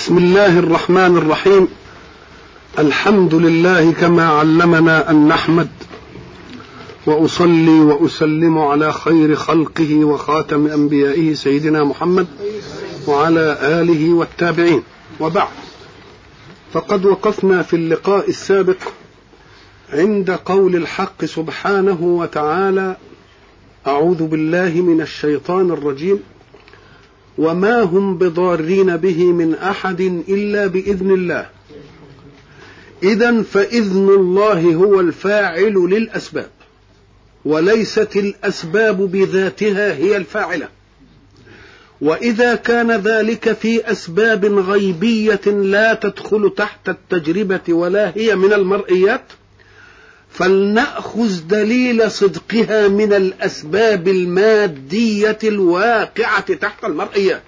بسم الله الرحمن الرحيم الحمد لله كما علمنا ان نحمد واصلي واسلم على خير خلقه وخاتم انبيائه سيدنا محمد وعلى اله والتابعين وبعد فقد وقفنا في اللقاء السابق عند قول الحق سبحانه وتعالى اعوذ بالله من الشيطان الرجيم وما هم بضارين به من احد الا باذن الله اذا فاذن الله هو الفاعل للاسباب وليست الاسباب بذاتها هي الفاعله واذا كان ذلك في اسباب غيبيه لا تدخل تحت التجربه ولا هي من المرئيات فلناخذ دليل صدقها من الاسباب الماديه الواقعه تحت المرئيات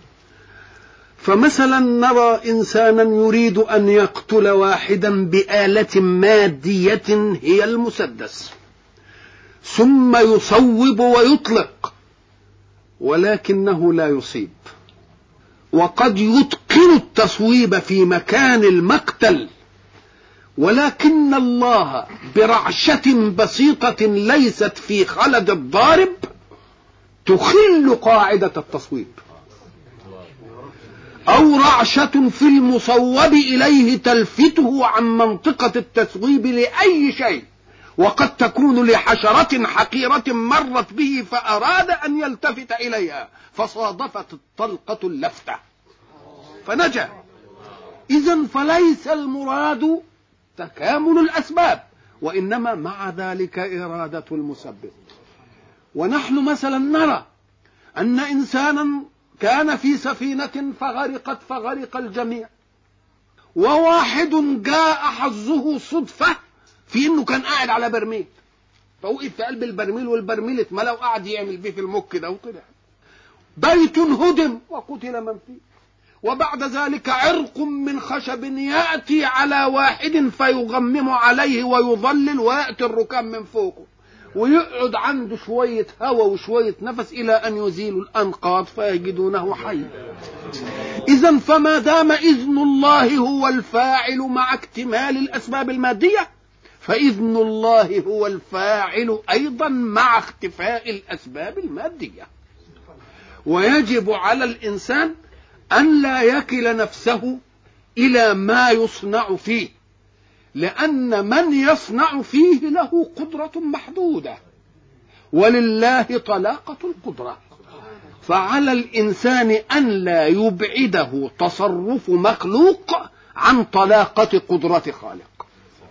فمثلا نرى انسانا يريد ان يقتل واحدا باله ماديه هي المسدس ثم يصوب ويطلق ولكنه لا يصيب وقد يتقن التصويب في مكان المقتل ولكن الله برعشة بسيطة ليست في خلد الضارب تخل قاعدة التصويب أو رعشة في المصوب إليه تلفته عن منطقة التصويب لأي شيء وقد تكون لحشرة حقيرة مرت به فأراد أن يلتفت إليها فصادفت الطلقة اللفتة فنجا إذا فليس المراد تكامل الأسباب وإنما مع ذلك إرادة المسبب ونحن مثلا نرى أن إنسانا كان في سفينة فغرقت فغرق الجميع وواحد جاء حظه صدفة في انه كان قاعد على برميل فوقف في قلب البرميل والبرميل اتملى وقعد يعمل بيه في المك ده وطلع بيت هدم وقتل من فيه وبعد ذلك عرق من خشب ياتي على واحد فيغمم عليه ويظلل وياتي الركام من فوقه ويقعد عنده شوية هواء وشوية نفس إلى أن يزيلوا الأنقاض فيجدونه حي إذا فما دام إذن الله هو الفاعل مع اكتمال الأسباب المادية فإذن الله هو الفاعل أيضا مع اختفاء الأسباب المادية ويجب على الإنسان أن لا يكل نفسه إلى ما يصنع فيه لأن من يصنع فيه له قدرة محدودة ولله طلاقة القدرة فعلى الإنسان أن لا يبعده تصرف مخلوق عن طلاقة قدرة خالق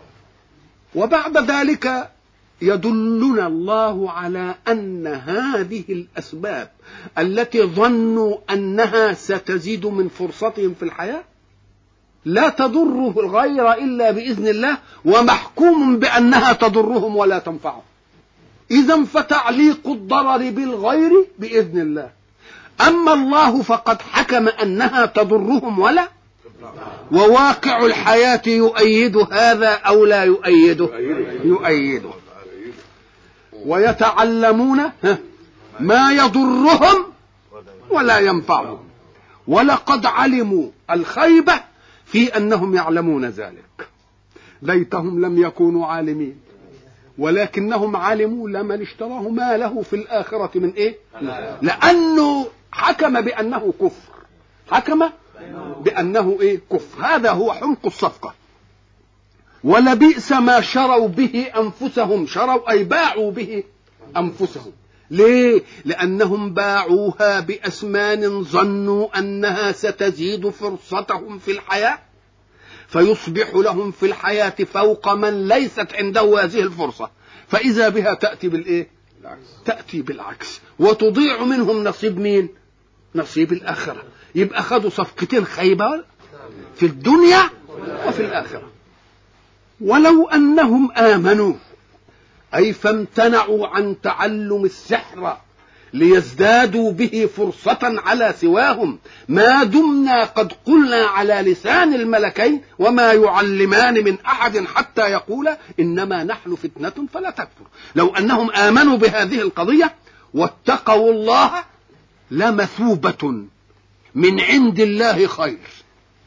وبعد ذلك يدلنا الله على ان هذه الاسباب التي ظنوا انها ستزيد من فرصتهم في الحياه لا تضر الغير الا باذن الله ومحكوم بانها تضرهم ولا تنفعهم اذا فتعليق الضرر بالغير باذن الله اما الله فقد حكم انها تضرهم ولا وواقع الحياه يؤيد هذا او لا يؤيده يؤيده ويتعلمون ما يضرهم ولا ينفعهم ولقد علموا الخيبة في أنهم يعلمون ذلك ليتهم لم يكونوا عالمين ولكنهم علموا لمن اشتراه ما له في الآخرة من إيه لأنه حكم بأنه كفر حكم بأنه إيه كفر هذا هو حمق الصفقة ولبئس ما شروا به انفسهم شروا اي باعوا به انفسهم ليه لانهم باعوها باسمان ظنوا انها ستزيد فرصتهم في الحياه فيصبح لهم في الحياه فوق من ليست عنده هذه الفرصه فاذا بها تاتي بالايه تاتي بالعكس وتضيع منهم نصيب مين نصيب الاخره يبقى خدوا صفقتين خيبه في الدنيا وفي الاخره ولو انهم امنوا اي فامتنعوا عن تعلم السحر ليزدادوا به فرصة على سواهم ما دمنا قد قلنا على لسان الملكين وما يعلمان من أحد حتى يقول إنما نحن فتنة فلا تكفر لو أنهم آمنوا بهذه القضية واتقوا الله لمثوبة من عند الله خير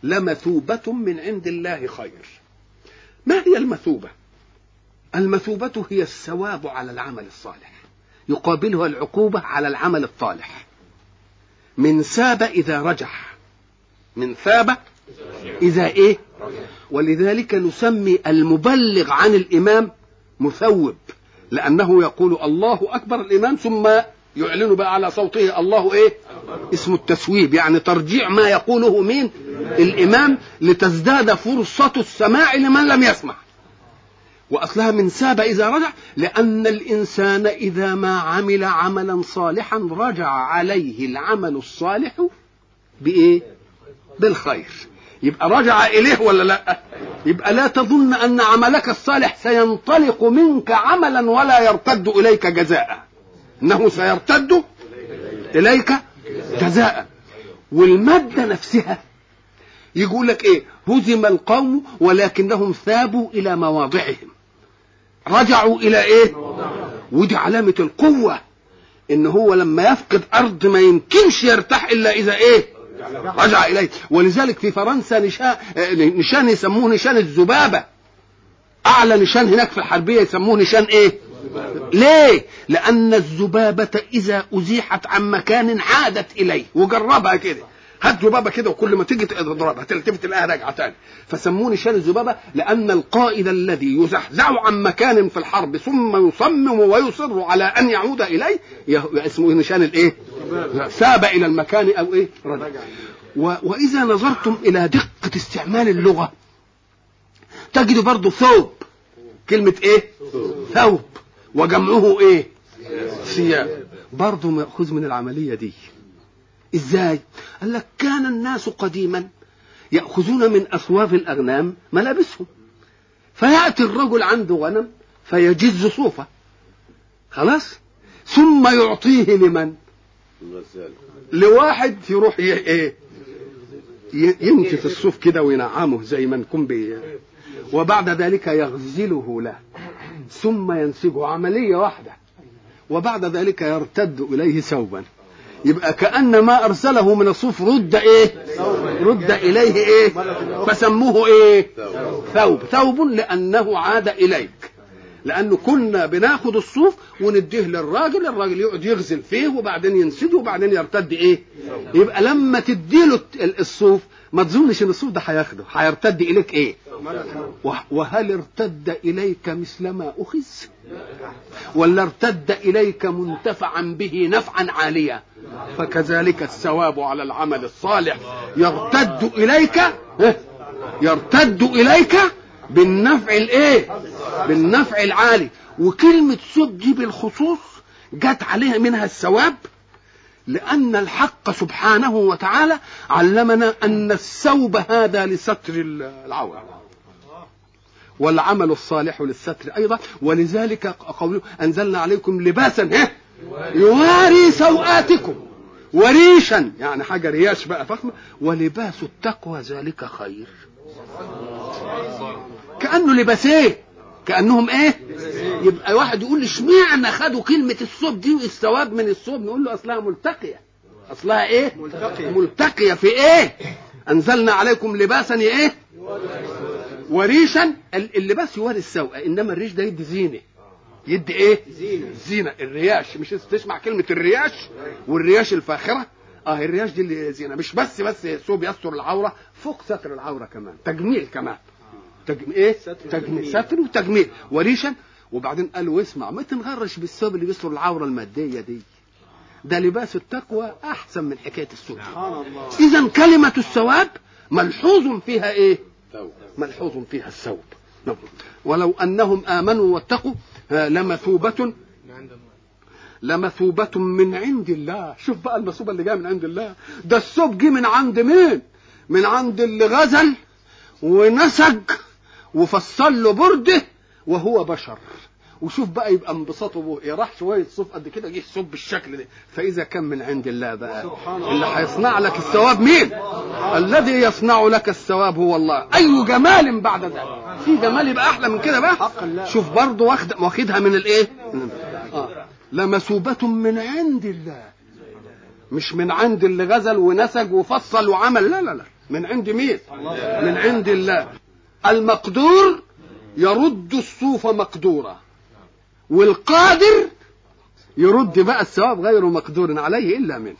لمثوبة من عند الله خير ما هي المثوبة المثوبة هي الثواب على العمل الصالح يقابلها العقوبة على العمل الطالح من ثاب إذا رجح من ثاب إذا إيه ولذلك نسمي المبلغ عن الإمام مثوب لأنه يقول الله أكبر الإمام ثم يعلن بقى على صوته الله إيه اسم التسويب يعني ترجيع ما يقوله مين الإمام لتزداد فرصة السماع لمن لم يسمع وأصلها من ساب إذا رجع لأن الإنسان إذا ما عمل عملا صالحا رجع عليه العمل الصالح بإيه بالخير يبقى رجع إليه ولا لا يبقى لا تظن أن عملك الصالح سينطلق منك عملا ولا يرتد إليك جزاء إنه سيرتد إليك جزاء والمادة نفسها يقول لك إيه هزم القوم ولكنهم ثابوا إلى مواضعهم رجعوا إلى إيه ودي علامة القوة إن هو لما يفقد أرض ما يمكنش يرتاح إلا إذا إيه رجع إليه ولذلك في فرنسا نشان, نشان يسموه نشان الذبابة أعلى نشان هناك في الحربية يسموه نشان إيه ليه لأن الذبابة إذا أزيحت عن مكان عادت إليه وجربها كده هات ذبابة كده وكل ما تيجي تضربها تلتفت تلاقيها راجعة تاني فسموه نشان الذبابة لأن القائد الذي يزحزح عن مكان في الحرب ثم يصمم ويصر على أن يعود إليه اسمه نشان الإيه؟ ساب إلى المكان أو إيه؟ رجع و... وإذا نظرتم إلى دقة استعمال اللغة تجد برضه ثوب كلمة إيه؟ ثوب وجمعه إيه؟ ثياب برضه مأخوذ من العملية دي ازاي قال لك كان الناس قديما ياخذون من اصواف الاغنام ملابسهم فياتي الرجل عنده غنم فيجز صوفه خلاص ثم يعطيه لمن لواحد يروح ايه ينتف الصوف كده وينعمه زي ما نكون بي وبعد ذلك يغزله له ثم ينسجه عمليه واحده وبعد ذلك يرتد اليه ثوبا يبقى كأن ما أرسله من الصوف رد إيه رد إليه إيه فسموه إيه ثوب ثوب لأنه عاد إليك لأنه كنا بناخد الصوف ونديه للراجل الراجل يقعد يغزل فيه وبعدين ينسجه وبعدين يرتد إيه يبقى لما تديله الصوف ما تظنش ان الصوف ده هياخده هيرتد اليك ايه وهل ارتد اليك مثل ما اخذ ولا ارتد اليك منتفعا به نفعا عاليا فكذلك الثواب على العمل الصالح يرتد اليك يرتد اليك بالنفع الايه بالنفع العالي وكلمه سب دي بالخصوص جت عليها منها الثواب لأن الحق سبحانه وتعالى علمنا أن الثوب هذا لستر العورة والعمل الصالح للستر أيضا ولذلك قوله أنزلنا عليكم لباسا يواري سوآتكم وريشا يعني حاجة رياش بقى فخمة ولباس التقوى ذلك خير كأنه لباسين كأنهم ايه يبقى واحد يقول لي اشمعنى خدوا كلمة الصوب دي والثواب من الصوب نقول له أصلها ملتقية أصلها إيه؟ ملتقية ملتقية في إيه؟ أنزلنا عليكم لباسا إيه؟ وريشا اللباس يواري السوء إنما الريش ده يدي زينة يدي إيه؟ زينة زينة الرياش مش تسمع كلمة الرياش والرياش الفاخرة اه الرياش دي اللي زينة مش بس بس ثوب يستر العورة فوق ستر العورة كمان تجميل كمان تجميل ايه؟ تجميل ستر وتجميل وريشا وبعدين قالوا اسمع ما تنغرش بالثوب اللي بيستر العوره الماديه دي ده لباس التقوى احسن من حكايه الثوب اذا كلمه الثواب ملحوظ فيها ايه ملحوظ فيها الثوب ولو انهم امنوا واتقوا لمثوبه لمثوبة من عند الله شوف بقى المثوبة اللي جاية من عند الله ده الثوب جه من عند مين من عند اللي غزل ونسج وفصل له برده وهو بشر وشوف بقى يبقى انبساطه به إيه راح شويه صوف قد كده جه صوف بالشكل ده فاذا كان من عند الله بقى اللي هيصنع لك الثواب مين الذي يصنع لك الثواب هو الله اي جمال بعد ذلك في جمال يبقى احلى من كده بقى شوف برضه واخد واخدها من الايه آه. لمثوبة من عند الله مش من عند اللي غزل ونسج وفصل وعمل لا لا لا من عند مين من عند الله المقدور يرد الصوف مقدورا والقادر يرد بقى الثواب غير مقدور عليه الا منه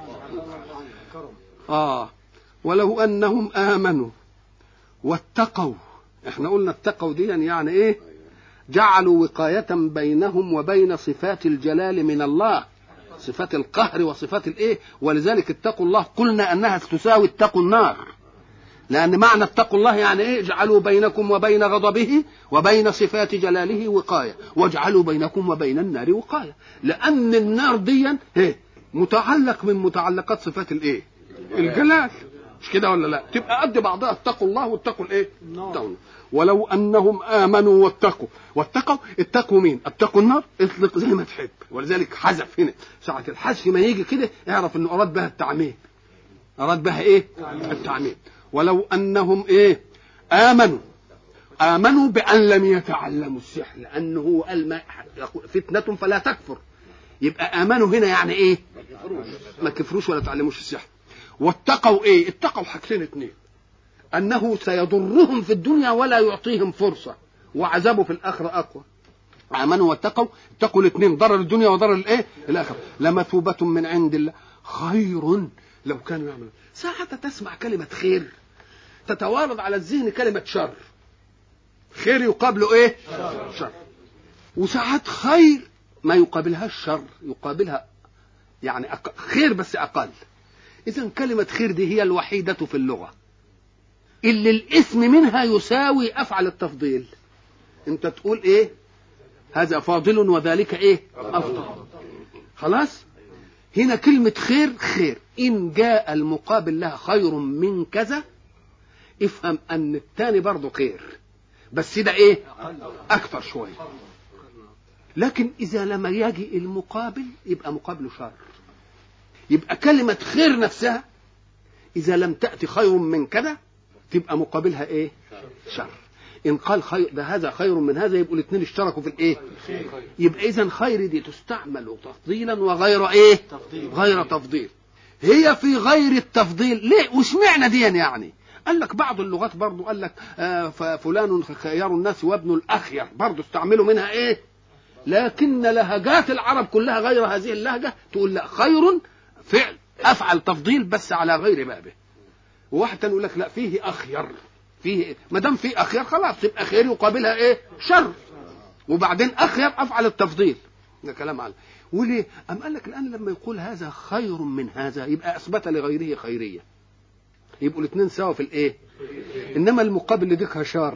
اه ولو انهم امنوا واتقوا احنا قلنا اتقوا دي يعني ايه جعلوا وقاية بينهم وبين صفات الجلال من الله صفات القهر وصفات الايه ولذلك اتقوا الله قلنا انها تساوي اتقوا النار لان معنى اتقوا الله يعني ايه اجعلوا بينكم وبين غضبه وبين صفات جلاله وقايه واجعلوا بينكم وبين النار وقايه لان النار دي ايه متعلق من متعلقات صفات الايه الجلال مش كده ولا لا تبقى قد بعضها اتقوا الله واتقوا الايه النار ولو انهم امنوا واتقوا واتقوا اتقوا مين اتقوا النار اطلق زي ما تحب ولذلك حذف هنا ساعه الحذف ما يجي كده اعرف انه اراد بها التعميم اراد بها ايه التعميم ولو انهم ايه امنوا امنوا بان لم يتعلموا السحر لانه هو قال ما فتنه فلا تكفر يبقى امنوا هنا يعني ايه ما كفروش ولا تعلموش السحر واتقوا ايه اتقوا حاجتين اتنين انه سيضرهم في الدنيا ولا يعطيهم فرصه وعذابه في الاخره اقوى امنوا واتقوا اتقوا الاثنين ضرر الدنيا وضرر الايه الاخره لمثوبه من عند الله خير لو كانوا يعملون ساعة تسمع كلمة خير تتوارد على الذهن كلمة شر خير يقابله ايه شر, شر. وساعات خير ما يقابلها الشر يقابلها يعني أق... خير بس اقل اذا كلمة خير دي هي الوحيدة في اللغة اللي الاسم منها يساوي افعل التفضيل انت تقول ايه هذا فاضل وذلك ايه افضل خلاص هنا كلمة خير خير إن جاء المقابل لها خير من كذا افهم أن الثاني برضه خير بس ده إيه أكثر شوية لكن إذا لم يجي المقابل يبقى مقابله شر يبقى كلمة خير نفسها إذا لم تأتي خير من كذا تبقى مقابلها إيه شر إن قال خير ده هذا خير من هذا يبقوا الاثنين اشتركوا في الإيه يبقى إذا خير دي تستعمل تفضيلا وغير إيه تفضيل. غير تفضيل هي في غير التفضيل ليه واشمعنى دي يعني قال لك بعض اللغات برضو قال لك آه فلان خيار الناس وابن الأخير برضو استعملوا منها إيه لكن لهجات العرب كلها غير هذه اللهجة تقول لا خير فعل أفعل تفضيل بس على غير بابه وواحد تاني يقول لك لا فيه أخير فيه ما دام في أخير خلاص تبقى خير يقابلها إيه شر وبعدين أخير أفعل التفضيل ده كلام على وليه؟ أم قال لك الآن لما يقول هذا خير من هذا يبقى أثبت لغيره خيرية يبقوا الاثنين سوا في الإيه؟ إنما المقابل لديك شر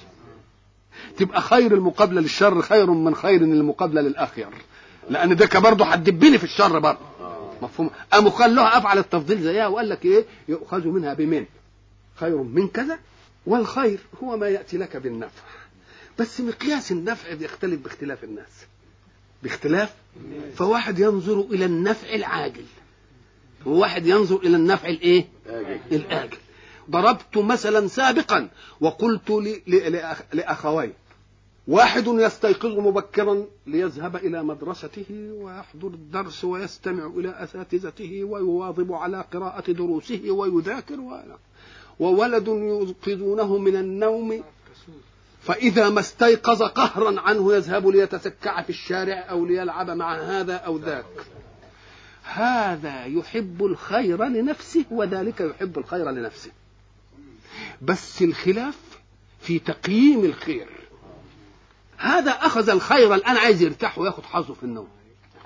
تبقى خير المقابلة للشر خير من خير المقابلة للأخير لأن ده برضه هتدبني في الشر برضه مفهوم قاموا خلوها أفعل التفضيل زيها وقال لك إيه؟ يؤخذ منها بمن؟ خير من كذا والخير هو ما يأتي لك بالنفع بس مقياس النفع بيختلف باختلاف الناس باختلاف فواحد ينظر الى النفع العاجل وواحد ينظر الى النفع الايه الاجل ضربت مثلا سابقا وقلت لاخوين واحد يستيقظ مبكرا ليذهب الى مدرسته ويحضر الدرس ويستمع الى اساتذته ويواظب على قراءه دروسه ويذاكر وولد يوقظونه من النوم فإذا ما استيقظ قهرا عنه يذهب ليتسكع في الشارع أو ليلعب مع هذا أو ذاك هذا يحب الخير لنفسه وذلك يحب الخير لنفسه بس الخلاف في تقييم الخير هذا أخذ الخير الآن عايز يرتاح وياخد حظه في النوم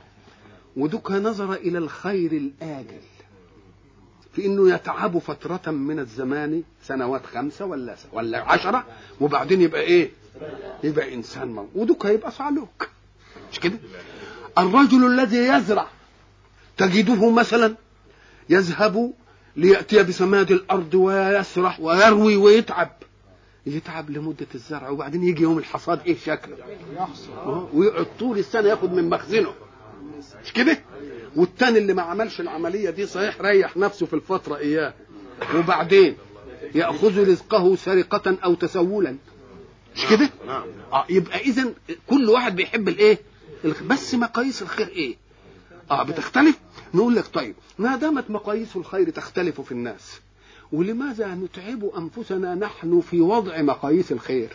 ودك نظر إلى الخير الآجل في انه يتعب فترة من الزمان سنوات خمسة ولا ولا عشرة وبعدين يبقى ايه؟ يبقى انسان موت ودك هيبقى صعلوك مش كده؟ الرجل الذي يزرع تجده مثلا يذهب ليأتي بسماد الأرض ويسرح ويروي ويتعب يتعب لمدة الزرع وبعدين يجي يوم الحصاد ايه شكله ويقعد طول السنة ياخد من مخزنه مش كده والتاني اللي ما عملش العملية دي صحيح ريح نفسه في الفترة إياه وبعدين يأخذ رزقه سرقة أو تسولا مش كده؟ آه يبقى إذا كل واحد بيحب الإيه؟ بس مقاييس الخير إيه؟ اه بتختلف نقول لك طيب ما دامت مقاييس الخير تختلف في الناس ولماذا نتعب انفسنا نحن في وضع مقاييس الخير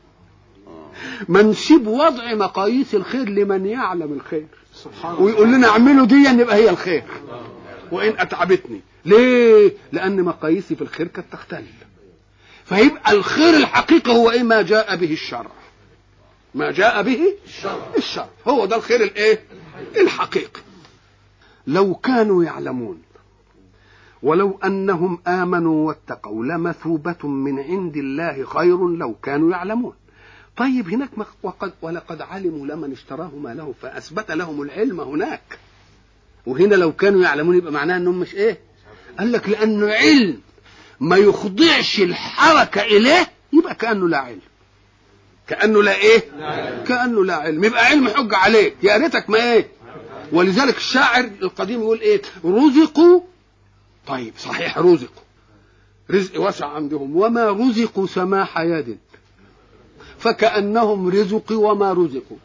ما نسيب وضع مقاييس الخير لمن يعلم الخير ويقول لنا اعملوا دي يبقى هي الخير وان اتعبتني ليه لان مقاييسي في الخير كانت تختل فيبقى الخير الحقيقي هو ايه ما جاء به الشرع ما جاء به الشرع هو ده الخير الايه الحقيقي لو كانوا يعلمون ولو انهم امنوا واتقوا لمثوبه من عند الله خير لو كانوا يعلمون طيب هناك وقد ولقد علموا لمن اشتراه ما له فاثبت لهم العلم هناك وهنا لو كانوا يعلمون يبقى معناه انهم مش ايه قال لك لانه علم ما يخضعش الحركه اليه يبقى كانه لا علم كانه لا ايه كانه لا علم يبقى علم حجه عليك يا ريتك ما ايه ولذلك الشاعر القديم يقول ايه رزقوا طيب صحيح رزقوا رزق واسع عندهم وما رزقوا سماح يد فكأنهم رزقوا وما رزقوا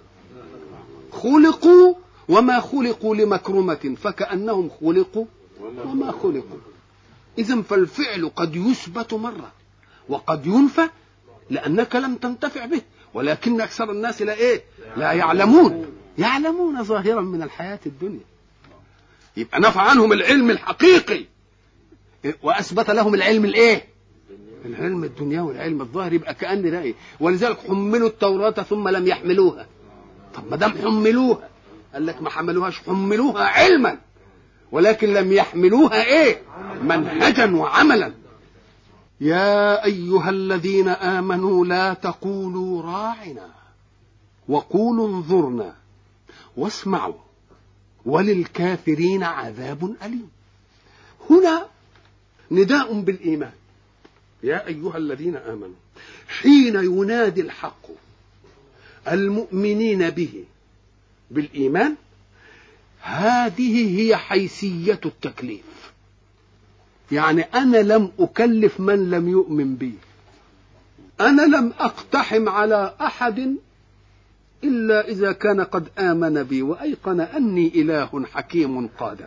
خلقوا وما خلقوا لمكرمة فكأنهم خلقوا وما خلقوا إذا فالفعل قد يثبت مرة وقد ينفى لأنك لم تنتفع به ولكن أكثر الناس لا إيه لا يعلمون يعلمون ظاهرا من الحياة الدنيا يبقى نفع عنهم العلم الحقيقي وأثبت لهم العلم الإيه العلم الدنيوي والعلم الظاهر يبقى كأن رأي ولذلك حملوا التوراة ثم لم يحملوها طب ما دام حملوها قال لك ما حملوهاش حملوها علما ولكن لم يحملوها ايه منهجا وعملا يا ايها الذين امنوا لا تقولوا راعنا وقولوا انظرنا واسمعوا وللكافرين عذاب اليم هنا نداء بالايمان يا ايها الذين امنوا حين ينادي الحق المؤمنين به بالايمان هذه هي حيثيه التكليف يعني انا لم اكلف من لم يؤمن بي انا لم اقتحم على احد الا اذا كان قد امن بي وايقن اني اله حكيم قادر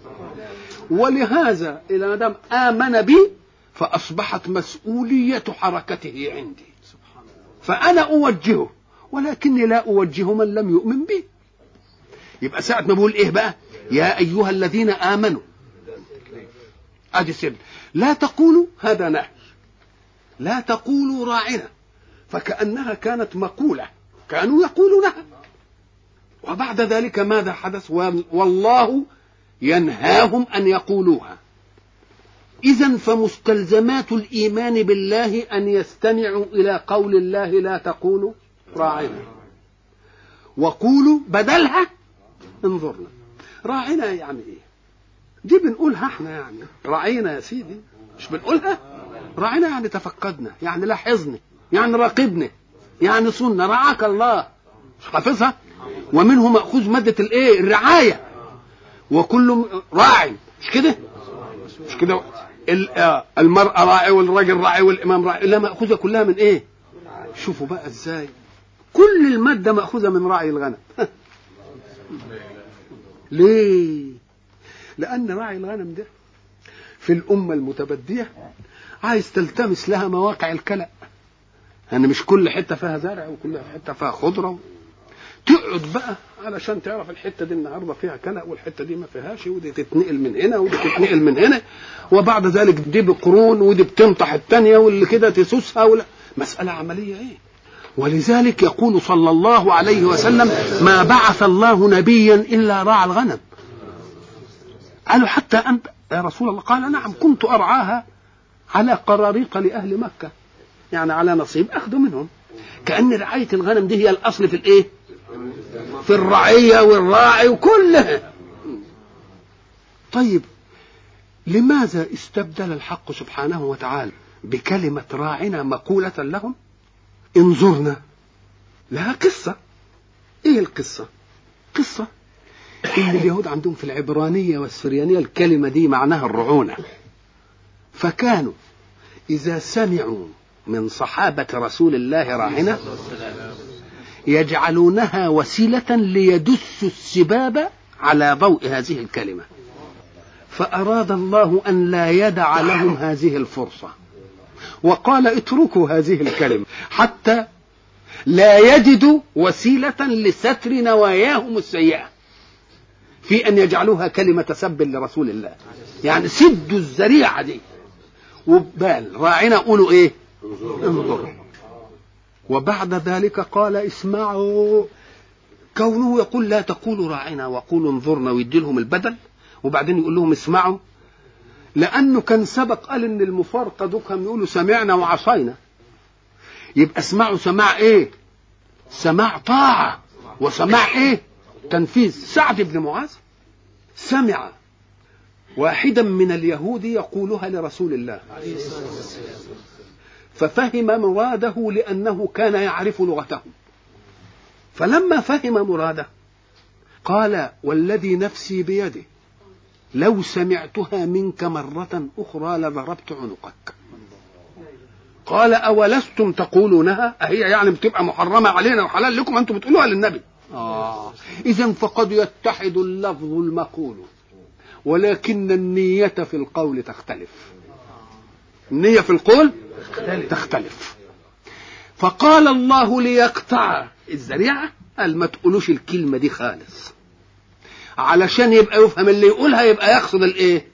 ولهذا اذا ما دام امن بي فاصبحت مسؤوليه حركته عندي فانا اوجهه ولكني لا اوجه من لم يؤمن بي يبقى ساعة ما بقول ايه بقى يا ايها الذين امنوا ادي سر لا تقولوا هذا نهي لا تقولوا راعنا فكأنها كانت مقولة كانوا يقولونها وبعد ذلك ماذا حدث والله ينهاهم ان يقولوها اذا فمستلزمات الايمان بالله ان يستمعوا الى قول الله لا تقولوا راعنا وقولوا بدلها انظرنا راعنا يعني ايه دي بنقولها احنا يعني راعينا يا سيدي مش بنقولها راعينا يعني تفقدنا يعني لاحظني يعني راقبني يعني صنا رعاك الله مش حافظها ومنه مأخوذ مادة الايه الرعاية وكل راعي مش كده مش كده المرأة راعي والراجل راعي والإمام راعي لا مأخوذة كلها من ايه شوفوا بقى ازاي كل المادة مأخوذة من راعي الغنم ليه لأن راعي الغنم ده في الأمة المتبدية عايز تلتمس لها مواقع الكلأ يعني مش كل حتة فيها زرع وكل حتة فيها خضرة تقعد بقى علشان تعرف الحتة دي النهاردة فيها كلأ والحتة دي ما فيهاش ودي تتنقل من هنا ودي تتنقل من هنا وبعد ذلك دي بقرون ودي بتنطح التانية واللي كده تسوسها ولا مسألة عملية ايه ولذلك يقول صلى الله عليه وسلم ما بعث الله نبيا الا راعى الغنم قالوا حتى انت يا رسول الله قال نعم كنت ارعاها على قراريق لاهل مكه يعني على نصيب اخذ منهم كان رعايه الغنم دي هي الاصل في الايه في الرعيه والراعي وكلها طيب لماذا استبدل الحق سبحانه وتعالى بكلمه راعنا مقوله لهم انظرنا لها قصة ايه القصة قصة ان اليهود عندهم في العبرانية والسريانية الكلمة دي معناها الرعونة فكانوا اذا سمعوا من صحابة رسول الله راعنا يجعلونها وسيلة ليدسوا السباب على ضوء هذه الكلمة فأراد الله أن لا يدع لهم هذه الفرصة وقال اتركوا هذه الكلمة حتى لا يجدوا وسيلة لستر نواياهم السيئة في أن يجعلوها كلمة سب لرسول الله يعني سدوا الذريعة دي وبال راعنا قولوا ايه انظروا وبعد ذلك قال اسمعوا كونه يقول لا تقولوا راعنا وقولوا انظرنا ويدي لهم البدل وبعدين يقول لهم اسمعوا لانه كان سبق قال ان المفارقه دول كانوا يقولوا سمعنا وعصينا يبقى اسمعوا سماع ايه سماع طاعه وسماع ايه تنفيذ سعد بن معاذ سمع واحدا من اليهود يقولها لرسول الله ففهم مراده لأنه كان يعرف لغته فلما فهم مراده قال والذي نفسي بيده لو سمعتها منك مرة أخرى لضربت عنقك قال أولستم تقولونها أهي يعني بتبقى محرمة علينا وحلال لكم أنتم بتقولوها للنبي آه. إذا فقد يتحد اللفظ المقول ولكن النية في القول تختلف النية في القول تختلف فقال الله ليقطع الذريعة قال ما تقولوش الكلمة دي خالص علشان يبقى يفهم اللي يقولها يبقى يقصد الايه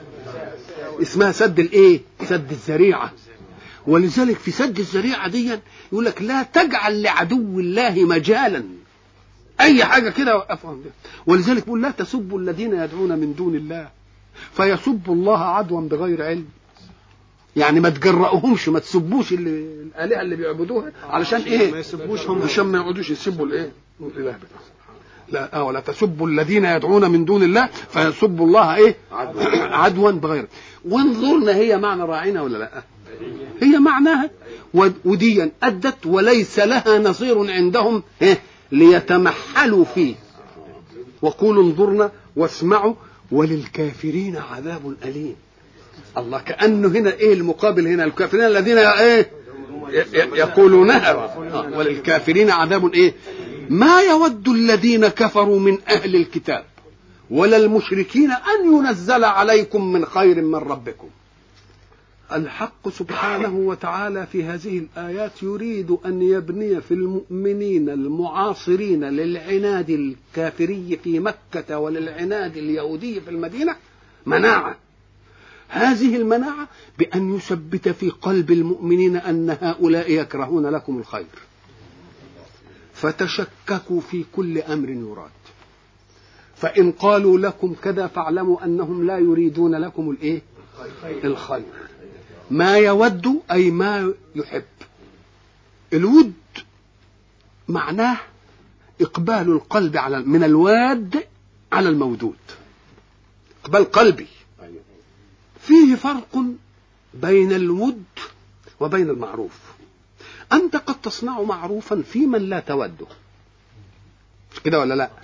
اسمها سد الايه سد الذريعة ولذلك في سد الذريعة دي يقول لك لا تجعل لعدو الله مجالا اي حاجه كده وقفهم بها ولذلك بيقول لا تسبوا الذين يدعون من دون الله فيسبوا الله عدوا بغير علم يعني ما تجرأوهمش ما تسبوش اللي الالهه اللي بيعبدوها علشان ايه ما يسبوش هم عشان ما يقعدوش يسبوا الايه الاله بتاعهم لا اه ولا تسبوا الذين يدعون من دون الله فيسبوا الله ايه عدوا بغير وانظرنا هي معنى راعينا ولا لا هي معناها وديا ادت وليس لها نصير عندهم إيه؟ ليتمحلوا فيه وقولوا انظرنا واسمعوا وللكافرين عذاب أليم الله كأنه هنا ايه المقابل هنا الكافرين الذين ايه يقولونها وللكافرين عذاب ايه ما يود الذين كفروا من أهل الكتاب ولا المشركين أن ينزل عليكم من خير من ربكم الحق سبحانه وتعالى في هذه الآيات يريد أن يبني في المؤمنين المعاصرين للعناد الكافري في مكة وللعناد اليهودي في المدينة مناعة هذه المناعة بأن يثبت في قلب المؤمنين أن هؤلاء يكرهون لكم الخير فتشككوا في كل أمر يراد فإن قالوا لكم كذا فاعلموا أنهم لا يريدون لكم الإيه؟ الخير ما يود أي ما يحب الود معناه إقبال القلب على من الواد على المودود إقبال قلبي فيه فرق بين الود وبين المعروف أنت قد تصنع معروفا في من لا توده مش كده ولا لا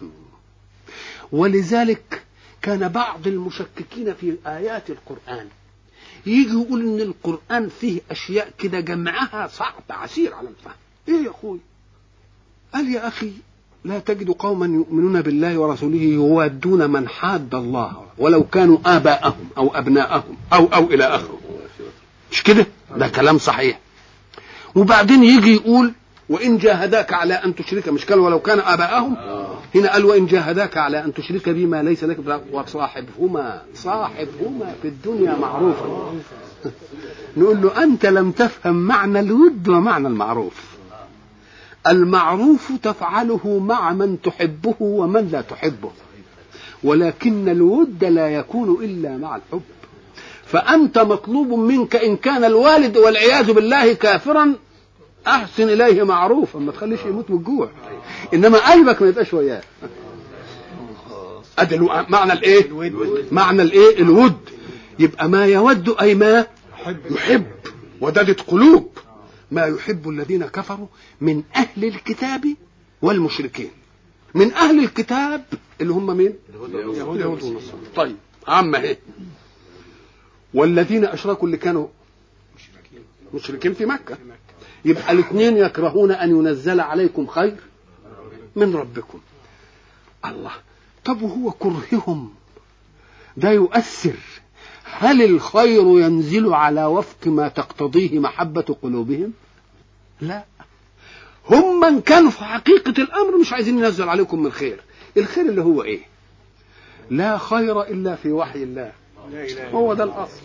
ولذلك كان بعض المشككين في آيات القرآن يجي يقول ان القران فيه اشياء كده جمعها صعب عسير على الفهم ايه يا اخوي قال يا اخي لا تجد قوما يؤمنون بالله ورسوله يوادون من حاد الله ولو كانوا اباءهم او ابناءهم او او الى اخره مش كده ده كلام صحيح وبعدين يجي يقول وان جاهداك على ان تشرك مش قال ولو كان اباءهم هنا قال وان جاهداك على ان تشرك بما ليس لك وصاحبهما صاحبهما في الدنيا معروفا نقول له انت لم تفهم معنى الود ومعنى المعروف المعروف تفعله مع من تحبه ومن لا تحبه ولكن الود لا يكون الا مع الحب فانت مطلوب منك ان كان الوالد والعياذ بالله كافرا احسن اليه معروفا ما تخليش يموت من الجوع انما قلبك ما يبقاش وياه ادي معنى الايه معنى الايه الود يبقى ما يود اي ما يحب ودادة قلوب ما يحب الذين كفروا من اهل الكتاب والمشركين من اهل الكتاب اللي هم مين اليهود والنصارى طيب عامه اهي والذين اشركوا اللي كانوا مشركين في مكه يبقى الاثنين يكرهون ان ينزل عليكم خير من ربكم الله طب وهو كرههم ده يؤثر هل الخير ينزل على وفق ما تقتضيه محبة قلوبهم لا هم من كانوا في حقيقة الأمر مش عايزين ينزل عليكم من خير الخير اللي هو إيه لا خير إلا في وحي الله هو ده الأصل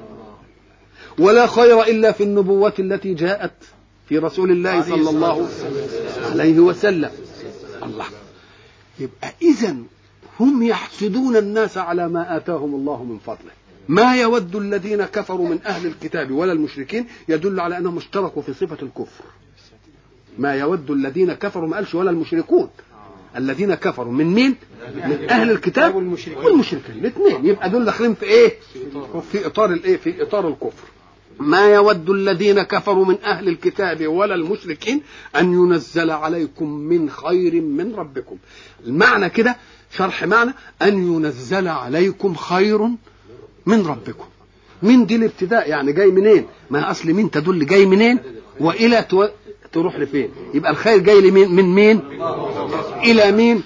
ولا خير إلا في النبوة التي جاءت في رسول الله صلى الله عليه وسلم الله يبقى إذا هم يحسدون الناس على ما آتاهم الله من فضله ما يود الذين كفروا من أهل الكتاب ولا المشركين يدل على أنهم اشتركوا في صفة الكفر ما يود الذين كفروا ما قالش ولا المشركون الذين كفروا من مين؟ من اهل الكتاب والمشركين. والمشركين الاثنين يبقى دول داخلين في ايه؟ في اطار الايه؟ في اطار الكفر ما يود الذين كفروا من اهل الكتاب ولا المشركين ان ينزل عليكم من خير من ربكم المعنى كده شرح معنى ان ينزل عليكم خير من ربكم من دي الابتداء يعني جاي منين ما اصل مين تدل جاي منين والى تو... تروح لفين يبقى الخير جاي لمين من مين الى مين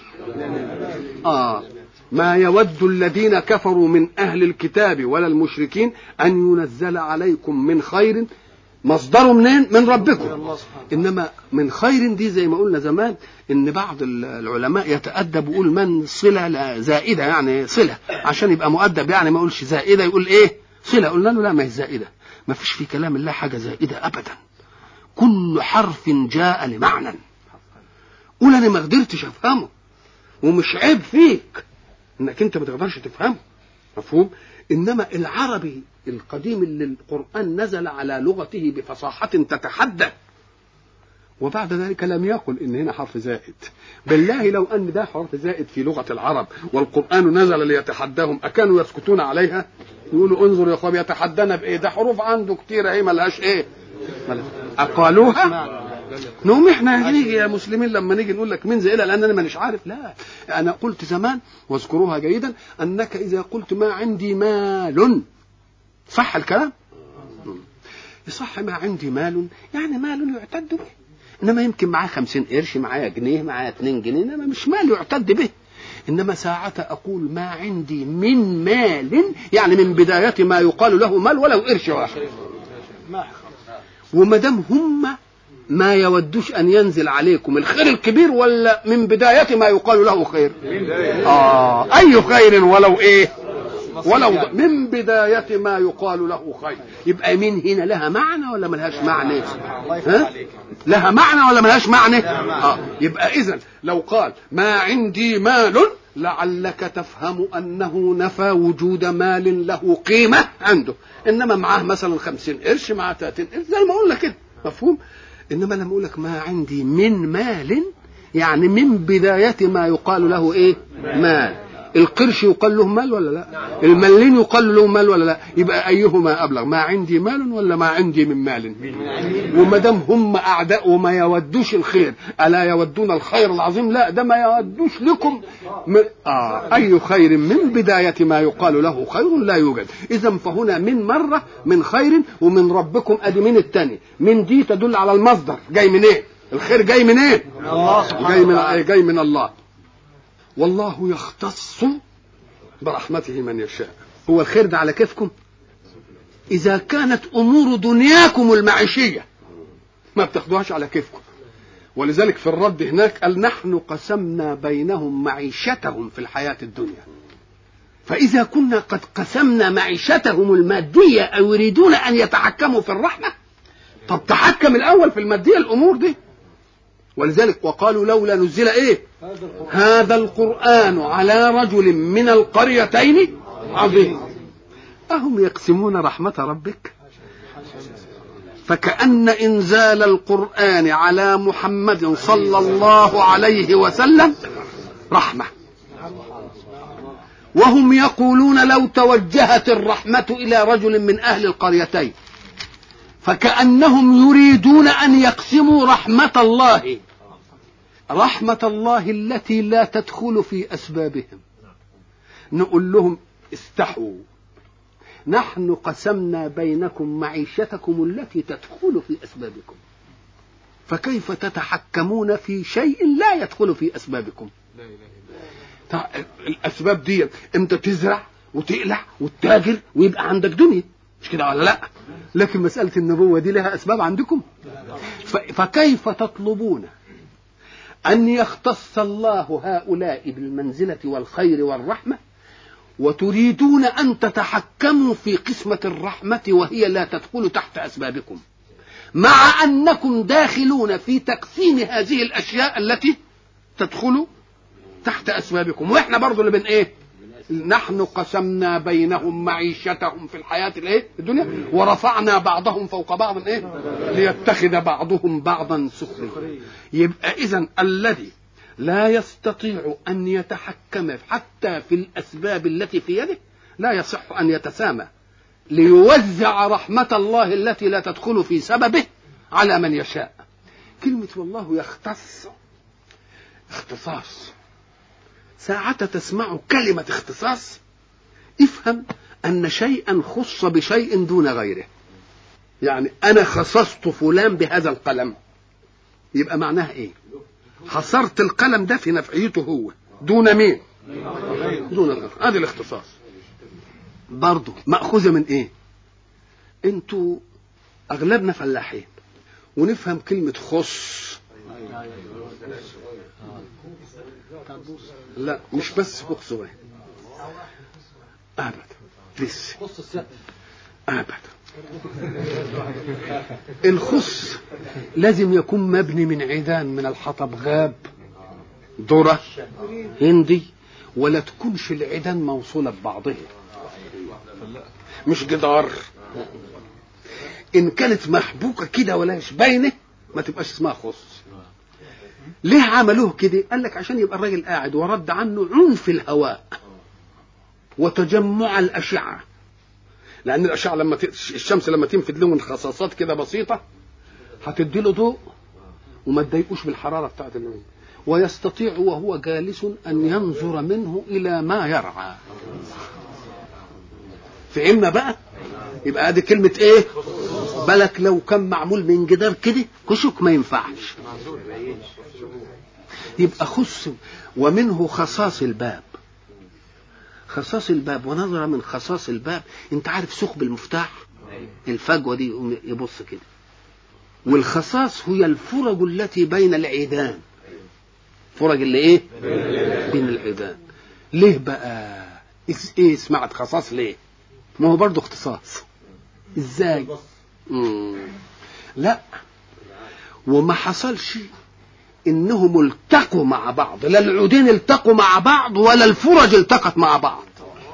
اه ما يود الذين كفروا من اهل الكتاب ولا المشركين ان ينزل عليكم من خير مصدره منين من ربكم انما من خير دي زي ما قلنا زمان ان بعض العلماء يتادب ويقول من صله لا زائده يعني صله عشان يبقى مؤدب يعني ما يقولش زائده يقول ايه صله قلنا له لا ما هي زائده ما فيش في كلام الله حاجه زائده ابدا كل حرف جاء لمعنى قول انا ما قدرتش افهمه ومش عيب فيك انك انت ما تقدرش تفهمه مفهوم انما العربي القديم اللي القران نزل على لغته بفصاحه تتحدى وبعد ذلك لم يقل ان هنا حرف زائد بالله لو ان ده حرف زائد في لغه العرب والقران نزل ليتحداهم اكانوا يسكتون عليها يقولوا انظر يا اخوان يتحدانا بايه ده حروف عنده كتير اهي ملهاش ايه ملهاش. اقالوها نقوم احنا نيجي يا مسلمين لما نيجي نقول لك من زائلة لان انا مانيش عارف لا انا قلت زمان واذكروها جيدا انك اذا قلت ما عندي مال صح الكلام يصح ما عندي مال يعني مال يعتد به انما يمكن معاه خمسين قرش معايا جنيه معايا اتنين جنيه انما مش مال يعتد به انما ساعة اقول ما عندي من مال يعني من بداية ما يقال له مال ولو قرش واحد وما دام هم ما يودوش ان ينزل عليكم الخير الكبير ولا من بداية ما يقال له خير اه اي خير ولو ايه ولو من بداية ما يقال له خير يبقى من هنا لها معنى ولا ملهاش معنى ها؟ لها معنى ولا ملهاش معنى آه. يبقى اذا لو قال ما عندي مال لعلك تفهم انه نفى وجود مال له قيمة عنده انما معاه مثلا خمسين قرش معاه 30 قرش زي ما قلنا كده مفهوم انما لما اقول لك ما عندي من مال يعني من بداية ما يقال له ايه مال القرش يقال له مال ولا لا الملين يقال له مال ولا لا يبقى ايهما ابلغ ما عندي مال ولا ما عندي من مال وما دام هم اعداء وما يودوش الخير الا يودون الخير العظيم لا ده ما يودوش لكم م... آه اي خير من بدايه ما يقال له خير لا يوجد اذا فهنا من مره من خير ومن ربكم ادي من الثاني من دي تدل على المصدر جاي منين إيه؟ الخير جاي منين إيه؟ جاي من جاي من الله والله يختص برحمته من يشاء هو الخير ده على كيفكم إذا كانت أمور دنياكم المعيشية ما بتاخدوهاش على كيفكم ولذلك في الرد هناك قال نحن قسمنا بينهم معيشتهم في الحياة الدنيا فإذا كنا قد قسمنا معيشتهم المادية أو يريدون أن يتحكموا في الرحمة طب تحكم الأول في المادية الأمور دي ولذلك وقالوا لولا نزل ايه هذا القرآن على رجل من القريتين عظيم أهم يقسمون رحمة ربك فكأن إنزال القرآن على محمد صلى الله عليه وسلم رحمة وهم يقولون لو توجهت الرحمة إلى رجل من أهل القريتين فكأنهم يريدون أن يقسموا رحمة الله رحمة الله التي لا تدخل في أسبابهم نقول لهم استحوا نحن قسمنا بينكم معيشتكم التي تدخل في أسبابكم فكيف تتحكمون في شيء لا يدخل في أسبابكم تع- الاسباب دي امتى تزرع وتقلع وتتاجر ويبقى عندك دنيا مش كده ولا لا لكن مساله النبوه دي لها اسباب عندكم ف- فكيف تطلبون ان يختص الله هؤلاء بالمنزله والخير والرحمه وتريدون ان تتحكموا في قسمه الرحمه وهي لا تدخل تحت اسبابكم مع انكم داخلون في تقسيم هذه الاشياء التي تدخل تحت اسبابكم واحنا برضو اللي بن ايه نحن قسمنا بينهم معيشتهم في الحياة الايه الدنيا ورفعنا بعضهم فوق بعض ايه ليتخذ بعضهم بعضا سخريا يبقى اذا الذي لا يستطيع ان يتحكم حتى في الاسباب التي في يده لا يصح ان يتسامى ليوزع رحمة الله التي لا تدخل في سببه على من يشاء كلمة والله يختص اختصاص ساعة تسمع كلمة اختصاص افهم أن شيئا خص بشيء دون غيره يعني أنا خصصت فلان بهذا القلم يبقى معناها إيه حصرت القلم ده في نفعيته هو دون مين دون الآخر هذا الاختصاص برضه مأخوذة من إيه انتوا أغلبنا فلاحين ونفهم كلمة خص لا مش بس فوق صغير ابدا لسه خص السقف ابدا الخص لازم يكون مبني من عيدان من الحطب غاب ذرة هندي ولا تكونش العيدان موصولة ببعضها مش جدار ان كانت محبوكة كده ولا مش باينة ما تبقاش اسمها خص ليه عملوه كده قال لك عشان يبقى الراجل قاعد ورد عنه عنف الهواء وتجمع الأشعة لأن الأشعة لما ت... الشمس لما تنفذ له خصاصات كده بسيطة هتدي له ضوء وما تضايقوش بالحرارة بتاعت النوم ويستطيع وهو جالس أن ينظر منه إلى ما يرعى فهمنا بقى يبقى ادي كلمة ايه بالك لو كان معمول من جدار كده كشك ما ينفعش يبقى خص ومنه خصاص الباب خصاص الباب ونظر من خصاص الباب انت عارف ثقب المفتاح الفجوه دي يقوم يبص كده والخصاص هي الفرج التي بين العيدان فرج اللي ايه بين العيدان ليه بقى إس- ايه سمعت خصاص ليه ما هو برضه اختصاص ازاي مم. لا وما حصلش انهم التقوا مع بعض لا العودين التقوا مع بعض ولا الفرج التقت مع بعض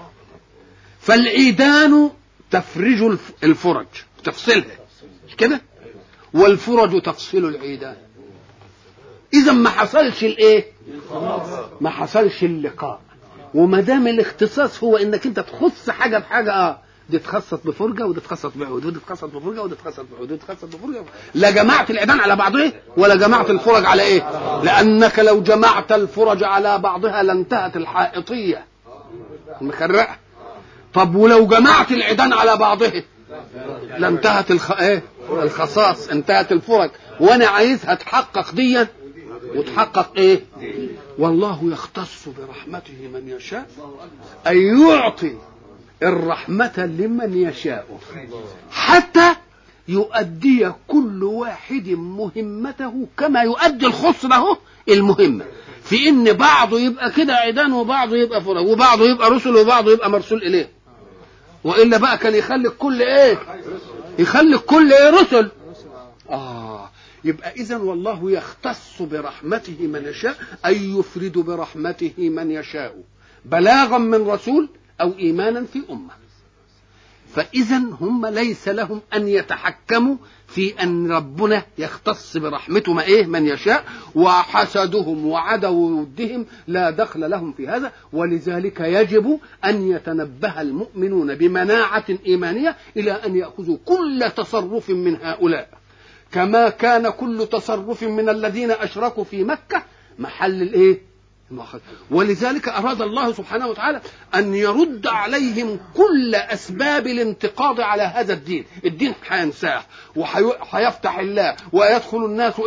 فالعيدان تفرج الف- الفرج تفصلها مش كده والفرج تفصل العيدان اذا ما حصلش الايه ما حصلش اللقاء وما دام الاختصاص هو انك انت تخص حاجه بحاجه اه دي تخصص بفرجه ودي تخصص بعود ودي تخصص بفرجه ودي تخصص بعود ودي تخصص بفرجه لا جمعت العيدان على بعضها ولا جمعت الفرج على ايه لانك لو جمعت الفرج على بعضها لانتهت الحائطيه المخرقه طب ولو جمعت العيدان على بعضها لانتهت الخ... ايه الخصاص انتهت الفرج وانا عايزها تحقق ديا وتحقق ايه والله يختص برحمته من يشاء أن يعطي الرحمة لمن يشاء حتى يؤدي كل واحد مهمته كما يؤدي الخص له المهمة في ان بعضه يبقى كده عيدان وبعضه يبقى فرج وبعضه يبقى رسل وبعضه يبقى مرسول اليه والا بقى كان يخلي الكل ايه يخلي الكل ايه رسل اه يبقى اذا والله يختص برحمته من يشاء اي يفرد برحمته من يشاء بلاغا من رسول او ايمانا في امه فاذا هم ليس لهم ان يتحكموا في ان ربنا يختص برحمته ما ايه من يشاء وحسدهم وعدو ودهم لا دخل لهم في هذا ولذلك يجب ان يتنبه المؤمنون بمناعه ايمانيه الى ان ياخذوا كل تصرف من هؤلاء كما كان كل تصرف من الذين اشركوا في مكه محل الايه المؤاخذة. ولذلك اراد الله سبحانه وتعالى ان يرد عليهم كل اسباب الانتقاض على هذا الدين الدين هينساه وهيفتح الله ويدخل الناس ايه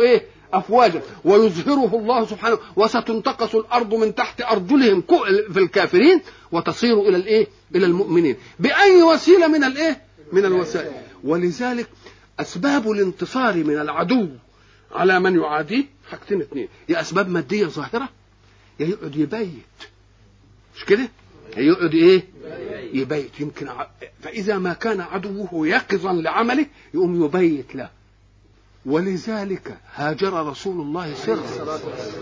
افواجا ويظهره الله سبحانه وستنتقص الارض من تحت ارجلهم في الكافرين وتصير الى الايه الى المؤمنين باي وسيله من الايه من الوسائل ولذلك اسباب الانتصار من العدو على من يعاديه حاجتين اثنين يا اسباب ماديه ظاهره يا يقعد يبيت مش كده يقعد ايه يبيت يمكن ع... فاذا ما كان عدوه يقظا لعمله يقوم يبيت له ولذلك هاجر رسول الله سرا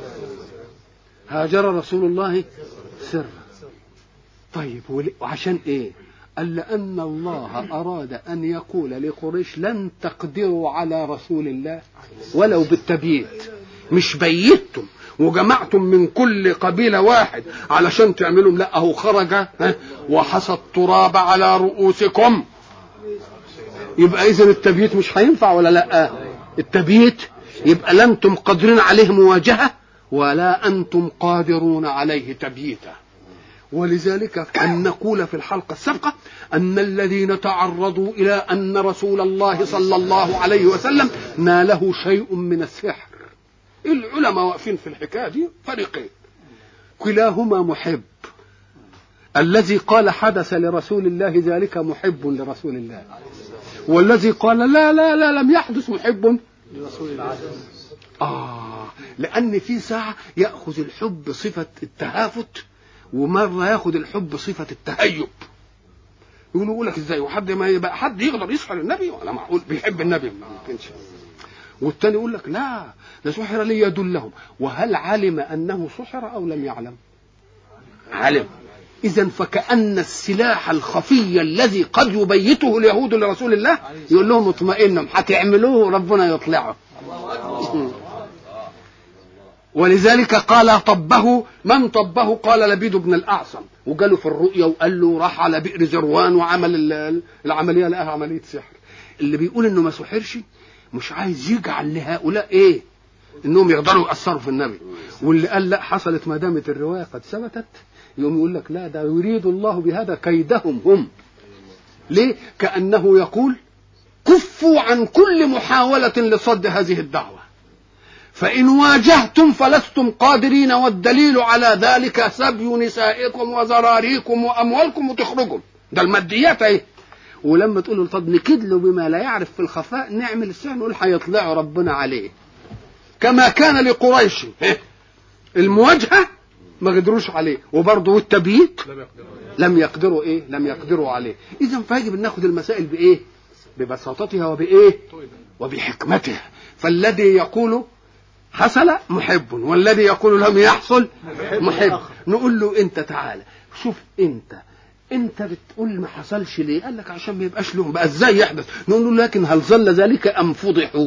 هاجر رسول الله سرا طيب وعشان ايه قال لأن الله أراد أن يقول لقريش لن تقدروا على رسول الله ولو بالتبييت مش بيتم وجمعتم من كل قبيلة واحد علشان تعملوا لا أهو خرج وحصى التراب على رؤوسكم يبقى إذا التبييت مش هينفع ولا لا التبييت يبقى لا أنتم قادرين عليه مواجهة ولا أنتم قادرون عليه تبييتا ولذلك أن نقول في الحلقة السابقة أن الذين تعرضوا إلى أن رسول الله صلى الله عليه وسلم ناله شيء من السحر العلماء واقفين في الحكاية دي فريقين كلاهما محب الذي قال حدث لرسول الله ذلك محب لرسول الله والذي قال لا لا لا لم يحدث محب لرسول الله آه لأن في ساعة يأخذ الحب صفة التهافت ومره ياخد الحب صفه التهيب يقول يقول لك ازاي وحد ما يبقى حد يقدر يسحر النبي ولا معقول بيحب النبي ما يمكنش والتاني يقول لك لا ده سحر ليدلهم وهل علم انه سحر او لم يعلم علم اذا فكان السلاح الخفي الذي قد يبيته اليهود لرسول الله يقول لهم اطمئنوا هتعملوه ربنا يطلعه ولذلك قال طبه من طبه قال لبيد بن الاعصم وجاله في الرؤيا وقال له راح على بئر زروان وعمل العمليه لقاها عمليه سحر اللي بيقول انه ما سحرش مش عايز يجعل لهؤلاء ايه انهم يقدروا ياثروا في النبي واللي قال لا حصلت ما دامت الروايه قد ثبتت يقوم يقول لك لا ده يريد الله بهذا كيدهم هم ليه كانه يقول كفوا عن كل محاوله لصد هذه الدعوه فإن واجهتم فلستم قادرين والدليل على ذلك سبي نسائكم وزراريكم وأموالكم وتخرجوا ده الماديات اهي ولما تقول له طب نكد له بما لا يعرف في الخفاء نعمل السحر نقول هيطلعوا ربنا عليه كما كان لقريش المواجهة ما قدروش عليه وبرضه والتبييت لم يقدروا ايه لم يقدروا عليه اذا فيجب ان ناخذ المسائل بايه ببساطتها وبايه وبحكمتها فالذي يقول حصل محب والذي يقول لم يحصل محب نقول له انت تعالى شوف انت انت بتقول ما حصلش ليه قال لك عشان ما يبقاش لهم بقى ازاي يحدث نقول له لكن هل ظل ذلك ام فضحوا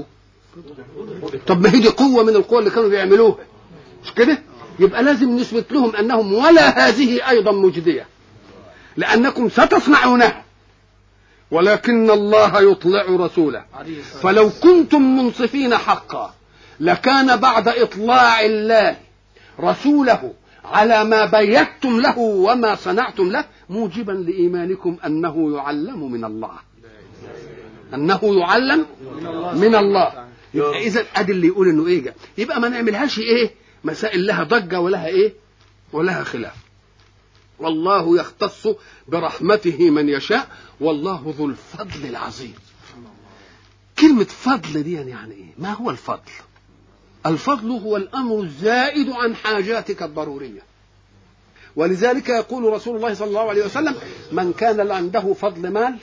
طب ما هي دي قوه من القوى اللي كانوا بيعملوها مش كده يبقى لازم نثبت لهم انهم ولا هذه ايضا مجديه لانكم ستصنعونها ولكن الله يطلع رسوله فلو كنتم منصفين حقا لكان بعد اطلاع الله رسوله على ما بيتم له وما صنعتم له موجبا لايمانكم انه يعلم من الله انه يعلم من الله يبقى اذا ادي اللي يقول انه ايه يبقى ما نعملهاش ايه مسائل لها ضجه ولها ايه ولها خلاف والله يختص برحمته من يشاء والله ذو الفضل العظيم كلمة فضل دي يعني ايه؟ ما هو الفضل؟ الفضل هو الامر الزائد عن حاجاتك الضروريه ولذلك يقول رسول الله صلى الله عليه وسلم من كان عنده فضل مال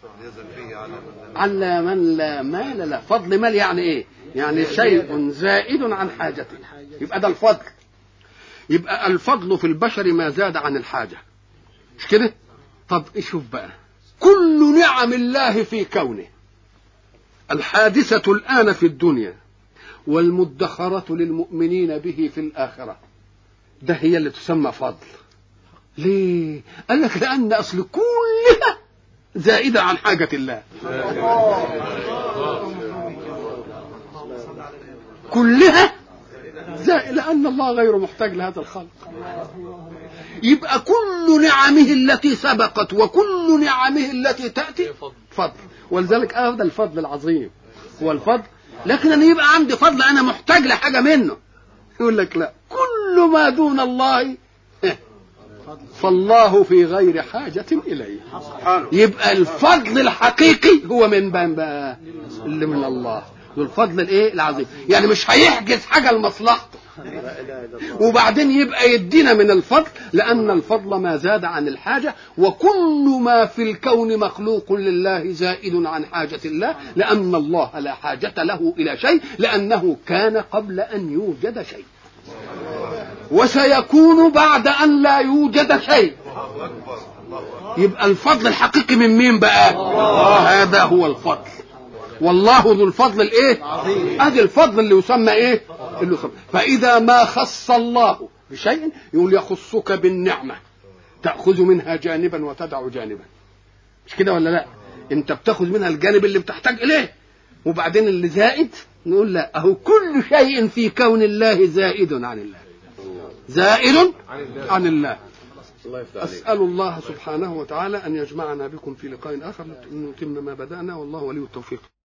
على من لا مال لا فضل مال يعني ايه يعني شيء زائد عن حاجته يبقى ده الفضل يبقى الفضل في البشر ما زاد عن الحاجة مش كده طب شوف بقى كل نعم الله في كونه الحادثة الآن في الدنيا والمدخرة للمؤمنين به في الآخرة ده هي اللي تسمى فضل ليه قال لك لأن أصل كلها زائدة عن حاجة الله كلها زائد لأن الله غير محتاج لهذا الخلق يبقى كل نعمه التي سبقت وكل نعمه التي تأتي فضل ولذلك هذا الفضل العظيم هو الفضل لكن انا يبقى عندي فضل انا محتاج لحاجه منه يقول لك لا كل ما دون الله فالله في غير حاجة إليه يبقى الفضل الحقيقي هو من بان بقى اللي من الله والفضل الايه العظيم يعني مش هيحجز حاجة لمصلحته وبعدين يبقى يدينا من الفضل لأن الفضل ما زاد عن الحاجة وكل ما في الكون مخلوق لله زائد عن حاجة الله لأن الله لا حاجة له إلى شيء لأنه كان قبل أن يوجد شيء وسيكون بعد أن لا يوجد شيء يبقى الفضل الحقيقي من مين بقى هذا هو الفضل والله ذو الفضل الايه ادي الفضل اللي يسمى ايه اللي يسمى فاذا ما خص الله بشيء يقول يخصك بالنعمه تاخذ منها جانبا وتدع جانبا مش كده ولا لا انت بتاخذ منها الجانب اللي بتحتاج اليه وبعدين اللي زائد نقول لا اهو كل شيء في كون الله زائد عن الله زائد عن الله أسأل الله سبحانه وتعالى أن يجمعنا بكم في لقاء آخر نتم ما بدأنا والله ولي التوفيق